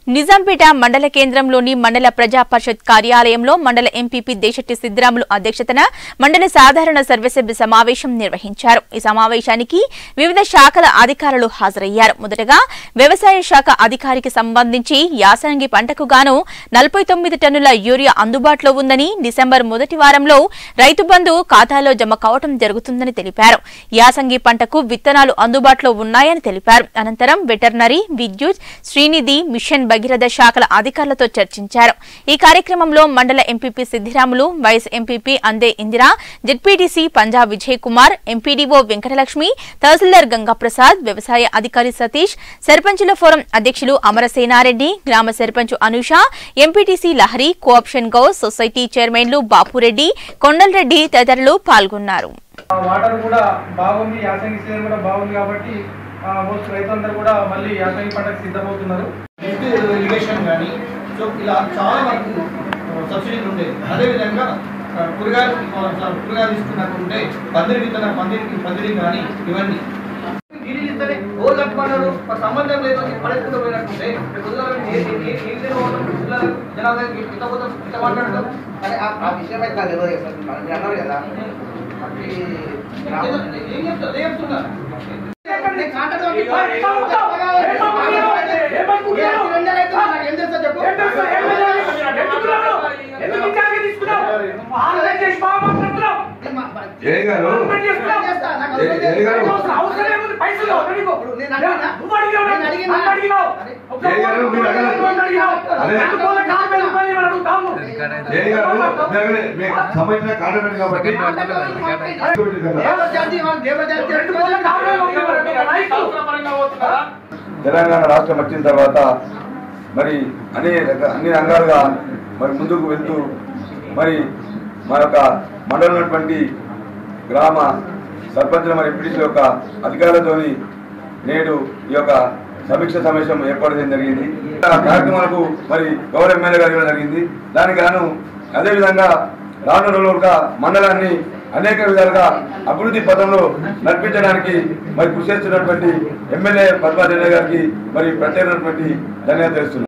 నిజాంపేట మండల కేంద్రంలోని మండల ప్రజా పరిషత్ కార్యాలయంలో మండల ఎంపీపీ దేశెట్టి సిద్దిరాములు అధ్యక్షతన మండల సాధారణ సర్వసభ్య సమావేశం నిర్వహించారు ఈ సమావేశానికి వివిధ శాఖల అధికారులు హాజరయ్యారు మొదటగా వ్యవసాయ శాఖ అధికారికి సంబంధించి యాసంగి పంటకు గాను నలభై తొమ్మిది టన్నుల యూరియా అందుబాటులో ఉందని డిసెంబర్ మొదటి వారంలో రైతు బంధు ఖాతాలో జమ కావటం జరుగుతుందని తెలిపారు యాసంగి పంటకు విత్తనాలు అందుబాటులో ఉన్నాయని తెలిపారు అనంతరం వెటర్నరీ విద్యుత్ శ్రీనిధి మిషన్ భగీరథ శాఖల అధికారులతో చర్చించారు ఈ కార్యక్రమంలో మండల MPP Siddiramulu vice MPP Ande Indira ZPTC Punjab Vijay Kumar MPDO Venkatalakshmi తహసీల్దార్ గంగాప్రసాద్ వ్యవసాయ అధికారి సతీష్ సర్పంచుల ఫోరం అధ్యక్షులు అమరసేనారెడ్డి గ్రామ sarpanch Anusha MPTC Lahari cooption Gouse society చైర్మన్లు బాపురెడ్డి కొండలరెడ్డి తదితరులు పాల్గొన్నారు ఆ వాటర్ కూడా బాగుంది యాసంగి సీజన్ కూడా బాగుంది కాబట్టి మోస్ట్ రైతులందరూ కూడా మళ్ళీ యాసంగి పంటకు సిద్ధమవుతున్నారు లిఫ్ట్ ఇరిగేషన్ కానీ సో ఇలా చాలా వరకు సబ్సిడీలు ఉండేది అదేవిధంగా ఆ, కూరగాయలు ఆ, కూరగాయలు తీసుకున్నట్టుంటే పందిరి విత్తన పందిరికి పందిరి కానీ ఇవన్నీ నీళ్ళు ఇస్తేనే ఓళ్ళు కట్టుకున్నారు మరి సంబంధం లేదు అని పడేసుకుంటూ పోయినట్టుంటే రేపు ఉదయం ఏ- ఏ- ఏ- ఏం లేదు పోతాం, పిల్లలు జనాభాకి ఇంత పోతాం ఇంత మాట్లాడతాం అదే ఆ ఆ విషయం అయితే నాకు తెలియదు కదా సార్. మీరు అన్నారు కదా మరి ఏం చెప్తా ఏం చెప్తున్నా ఏ గారు ఏ- ఏ గారు ఏ గారు మీరు అడగలేదు అదే ఏ గారు మీరు అడగలేదు. మీకు సంబంధించిన కాంట్రాక్టర్ కాబట్టి తెలంగాణ రాష్ట్రం వచ్చిన తర్వాత మరి అన్ని రక- అన్ని రంగాలుగా మరి ముందుకు వెళ్తూ మరి మన యొక్క మండలం ఉన్నటువంటి గ్రామ సర్పంచుల మరి ఎంపీటీసీ యొక్క అధికారులతోని నేడు ఈ యొక్క సమీక్ష సమావేశం ఏర్పాటు చేయడం జరిగింది ఆ కార్యక్రమాలకు మరి గౌరవ ఎమ్మెల్యే గారు ఇవ్వడం జరిగింది దానికి గాను అదేవిధంగా రానున్న రోజులుగా మండలాన్ని అనేక విధాలుగా అభివృద్ధి పథంలో నడిపించడానికి మరి కృషి చేస్తున్నటువంటి ఎమ్మెల్యే పద్మారెడ్డి గారికి మరి ప్రత్యేకమైనటువంటి ధన్యవాదాలు తెలుస్తున్నాను